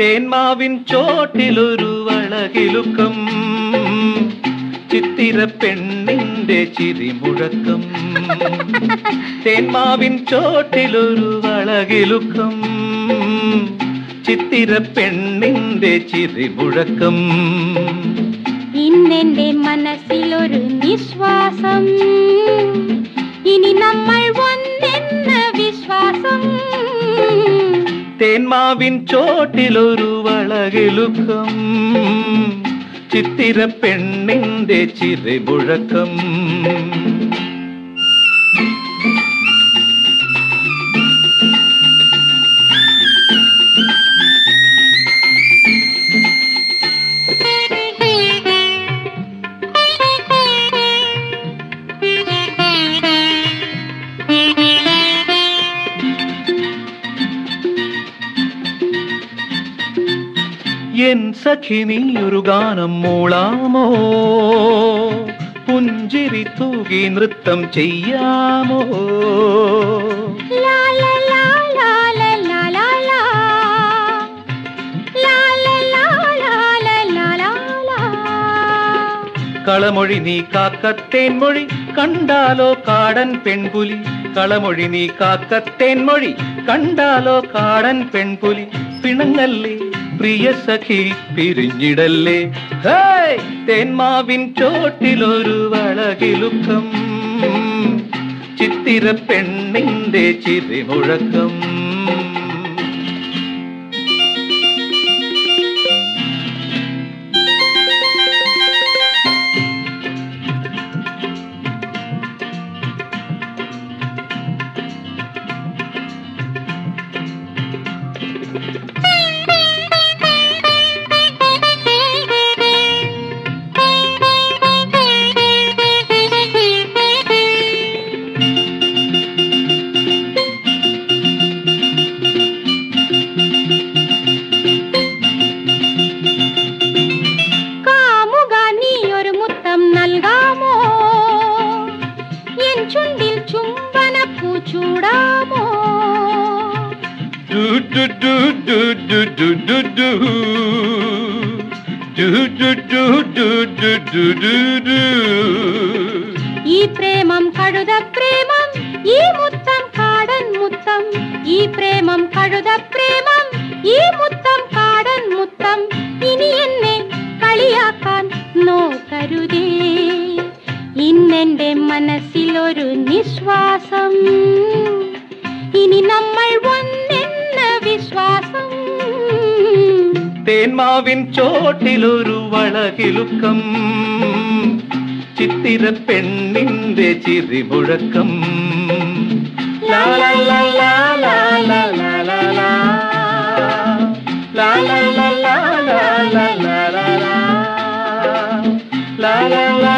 തേന്മാവിൻ ചോട്ടിലൊരു വളകിലുക്കം ചിത്തിര പെണ്ണിന്റെ ചിരിമുഴക്കം തേന്മാവിൻ ചോട്ടിലൊരു വളകിലുക്കം ചിത്തിര പെണ്ണിന്റെ ചിരിമുഴക്കം ഇന്നെന്റെ മനസ്സിലൊരു നിശ്വാസം ഇനി നമ്മൾ ഒന്നെന്ന വിശ്വാസം തേന്മാവിൻ ചോട്ടിലൊരു വളകിലുക്കം ചിത്തിര പെണ്ണിന്റെ ചിരിമുഴക്കം എൻ സഖി നീ ഒരു ഗാനം മൂളാമോ പുഞ്ചിരി തൂകി നൃത്തം ചെയ്യാമോ ലാ ലാ ലാ ലാ ലാ ലാ ലാ ലാ. ലാ ലാ ലാ ലാ ലാ ലാ ലാ ലാ. കളമൊഴി നീ കാക്കത്തേൻ മൊഴി കണ്ടാലോ കാടൻ പെൺപുലി കളമൊഴി നീ കാക്കത്തേൻ മൊഴി കണ്ടാലോ കാടൻ പെൺപുലി പിണങ്ങല്ലേ പ്രിയ സഖി പിരിഞ്ഞിടല്ലേ ഹേയ് തേന്മാവിൻ ചോട്ടിലൊരു വളകിലുക്കം ചിത്തിര പെണ്ണിന്റെ ചിരിമുഴക്കം കാമുക നീ ഒരു മുത്തം നൽകാമോ എൻ ചുണ്ടിൽ ചുംബനപ്പൂ ചൂടാമോ Do do do do do do do do. Do do do do do do do do. ഈ പ്രേമം കഴുത പ്രേമം ഈ മുത്തം കാടൻ മുത്തം ഈ പ്രേമം കഴുത പ്രേമം ഈ മുത്തം കാടൻ മുത്തം ഇനി എന്നെ കളിയാക്കാൻ നോക്കരുതേ ഇന്നെന്റെ മനസ്സിലൊരു നിശ്വാസം ഇനി നമ്മൾ ഒന്നെന്ന വിശ്വാസം തേന്മാവിൻ ചോട്ടിലൊരു വളകിലുക്കം ചിത്തിര പെണ്ണിന്റെ ചിരിമുഴക്കം ലാ ലാ ലാ ലാ ലാ ലാ ലാ ലാ ലാ. ലാ ലാ ലാ ലാ ലാ ലാ ലാ ലാ. ലാ ലാ ലാ